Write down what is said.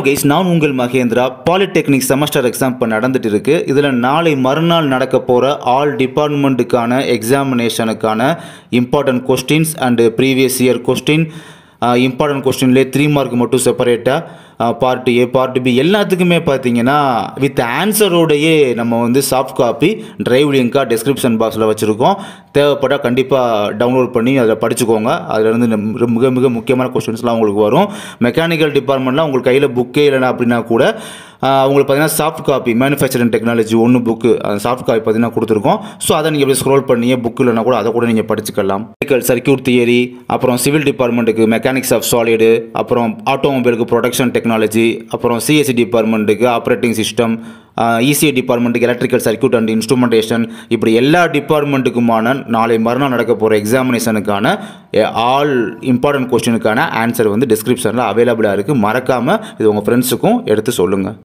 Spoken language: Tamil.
கைஸ் நான் உங்கள் மகேந்திரா பாலிடெக்னிக் செமஸ்டர் எக்ஸாம் இப்போ நடந்துட்டு இருக்கு இதில் நாளை மறுநாள் நடக்க போகிற ஆல் டிபார்ட்மெண்ட்டுக்கான எக்ஸாமினேஷனுக்கான important questions and previous year question important கொஸ்டின்லேயே த்ரீ மார்க் மட்டும் செப்பரேட்டாக பார்ட் ஏ பார்ட் பி எல்லாத்துக்குமே பார்த்தீங்கன்னா வித் ஆன்சரோடையே நம்ம வந்து சாஃப்ட் காப்பி டிரைவ் லிங்காக டிஸ்கிரிப்ஷன் பாக்ஸில் வச்சுருக்கோம் தேவைப்பட்டால் கண்டிப்பாக டவுன்லோட் பண்ணி அதில் படிச்சுக்கோங்க அதில் இருந்து நம்ம மிக மிக முக்கியமான கொஸ்டின்ஸ்லாம் உங்களுக்கு வரும் மெக்கானிக்கல் டிபார்ட்மெண்ட்லாம் உங்களுக்கு கையில் புக்கே இல்லைனா அப்படின்னா கூட ஆஹ் உங்களுக்கு பார்த்தீங்கன்னா சாஃப்ட் காப்பி மேனுஃபேக்சரிங் டெக்னாலஜி ஒன்று புக்கு அந்த சாஃப்ட் காப்பி பார்த்தீங்கன்னா கொடுத்துருக்கோம் ஸோ அதை நீங்கள் எப்படி ஸ்க்ரோல் பண்ணியே புக் இல்லைனா கூட அதை கூட நீங்கள் படிச்சுக்கலாம் மெக்கானிக்கல் சர்க்கியூட் தியரி அப்புறம் சிவில் டிபார்ட்மெண்ட்டுக்கு மெக்கானிக்ஸ் ஆஃப் சாலிடு அப்புறம் ஆட்டோமொபைலுக்கு ப்ரொடக்ஷன் டெக்னாலஜி அப்புறம் சிஎஸ்சி டிபார்ட்மெண்ட்டுக்கு ஆப்ரேட்டிங் சிஸ்டம் இசிஐ டிபார்ட்மெண்ட்டுக்கு எலக்ட்ரிக்கல் சர்க்கியூட் அண்ட் இன்ஸ்ட்ருமெண்டேஷன் இப்படி எல்லா டிபார்ட்மெண்ட்டுக்குமான நாளை மறுநாள் நடக்க போகிற எக்ஸாமினேஷனுக்கான ஆல் இம்பார்ட்டன்ட் கொஸ்டினுக்கான ஆன்சர் வந்து டிஸ்கிரிப்ஷனில் அவைலபிளாக இருக்குது மறக்காமல் இது உங்கள் ஃப்ரெண்ட்ஸுக்கும் எடுத்து சொல்லுங்கள்